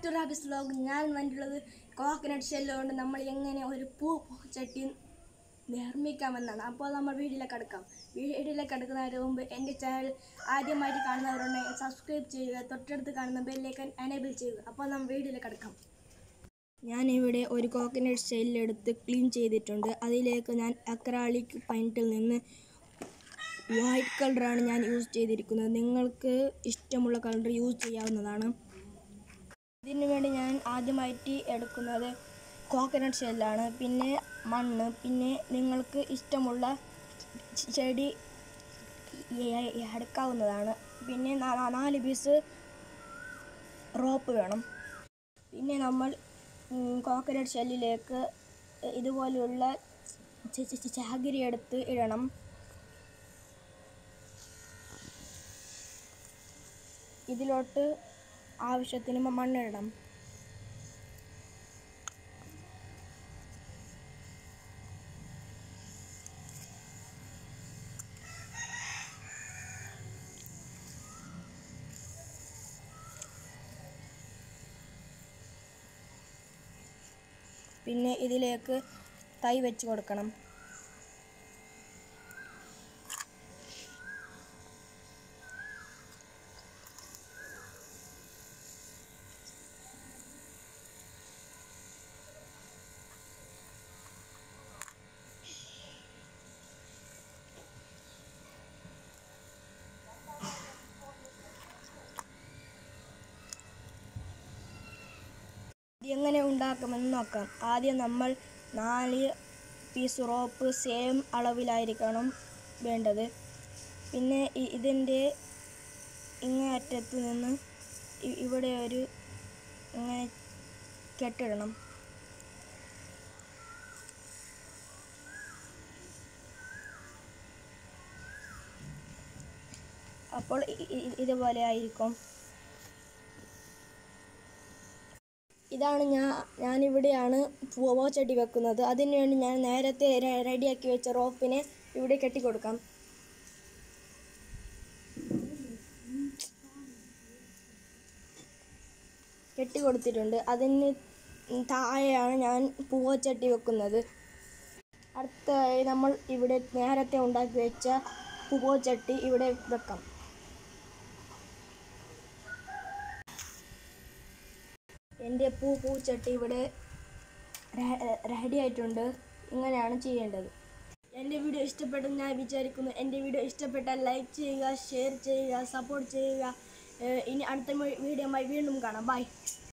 to rabies vlog ഞാൻ വന്നിട്ടുള്ളത് coconut shell കൊണ്ട് നമ്മൾ എങ്ങനെ ഒരു പൂ ചട്ടി നിർമ്മിക്കാമെന്നാണ് അപ്പോൾ നമ്മൾ വീട്ടിലേക്ക് അടുക്കാം വീട്ടിലേക്ക് അടുക്കുന്നതിന് മുമ്പ് എൻ്റെ ചാനൽ ആദ്യമായിട്ട് കാണുന്നവരുണ്ടെങ്കിൽ സബ്സ്ക്രൈബ് ചെയ്യുക തൊട്ടടുത്ത് കാണുന്ന ബെല്ലേക്കൻ എനേബിൾ ചെയ്യുക അപ്പോൾ നമ്മൾ വീട്ടിലേക്ക് അടുക്കാം ഞാനിവിടെ ഒരു കോക്കനട്ട് ഷെല്ലെടുത്ത് ക്ലീൻ ചെയ്തിട്ടുണ്ട് അതിലേക്ക് ഞാൻ അക്രാലിക് പൈൻറ്റിൽ നിന്ന് വൈറ്റ് കളറാണ് ഞാൻ യൂസ് ചെയ്തിരിക്കുന്നത് നിങ്ങൾക്ക് ഇഷ്ടമുള്ള കളർ യൂസ് ചെയ്യാവുന്നതാണ് ഇതിനു വേണ്ടി ഞാൻ ആദ്യമായിട്ട് എടുക്കുന്നത് കോക്കനട്ട് ഷെല്ലാണ് പിന്നെ മണ്ണ് പിന്നെ നിങ്ങൾക്ക് ഇഷ്ടമുള്ള ചെ- ചെടി എ- എടുക്കാവുന്നതാണ് പിന്നെ നാ- നാല് പീസ് റോപ്പ് വേണം പിന്നെ നമ്മൾ കോക്കനട്ട് ഷെല്ലിലേക്ക് ഇതുപോലെയുള്ള ച- ച- ചകിരി എടുത്ത് ഇടണം ഇതിലോട്ട് ആവശ്യത്തിന് മണ്ണിടണം പിന്നെ ഇതിലേക്ക് തൈ വെച്ച് കൊടുക്കണം ഇത് എങ്ങനെ ഉണ്ടാക്കുമെന്ന് നോക്കാം ആദ്യം നമ്മൾ നാല് പീസ് റോപ്പ് സെയിം അളവിലായിരിക്കണം വേണ്ടത് പിന്നെ ഇ- ഇതിൻ്റെ ഇങ്ങേ അറ്റത്ത് നിന്ന് ഇ- ഇവിടെ ഒരു ഇങ്ങനെ കെട്ടിടണം അപ്പോൾ ഇ- ഇ- ഇതുപോലെ ആയിരിക്കും ഇതാണ് ഞാൻ ഞാനിവിടെയാണ് പൂവച്ചട്ടി വെക്കുന്നത് അതിനുവേണ്ടി ഞാൻ നേരത്തെ രെ- റെഡിയാക്കി വെച്ച റോപ്പിനെ ഇവിടെ കെട്ടിക്കൊടുക്കാം കെട്ടിക്കൊടുത്തിട്ടുണ്ട് അതിന് താഴെയാണ് ഞാൻ പൂവച്ചട്ടി വെക്കുന്നത് അടുത്തതായി നമ്മൾ ഇവിടെ നേരത്തെ ഉണ്ടാക്കി വെച്ച പൂവച്ചട്ടി ഇവിടെ വെക്കാം എൻ്റെ പൂ പൂച്ചട്ടി ഇവിടെ റെഡി ആയിട്ടുണ്ട് ഇങ്ങനെയാണ് ചെയ്യേണ്ടത് എൻ്റെ വീഡിയോ ഇഷ്ടപ്പെട്ടെന്ന് ഞാൻ വിചാരിക്കുന്നു എൻ്റെ വീഡിയോ ഇഷ്ടപ്പെട്ടാൽ ലൈക്ക് ചെയ്യുക ഷെയർ ചെയ്യുക സപ്പോർട്ട് ചെയ്യുക ഏഹ് ഇനി അടുത്ത വീഡിയോയുമായി വീണ്ടും കാണാം ബൈ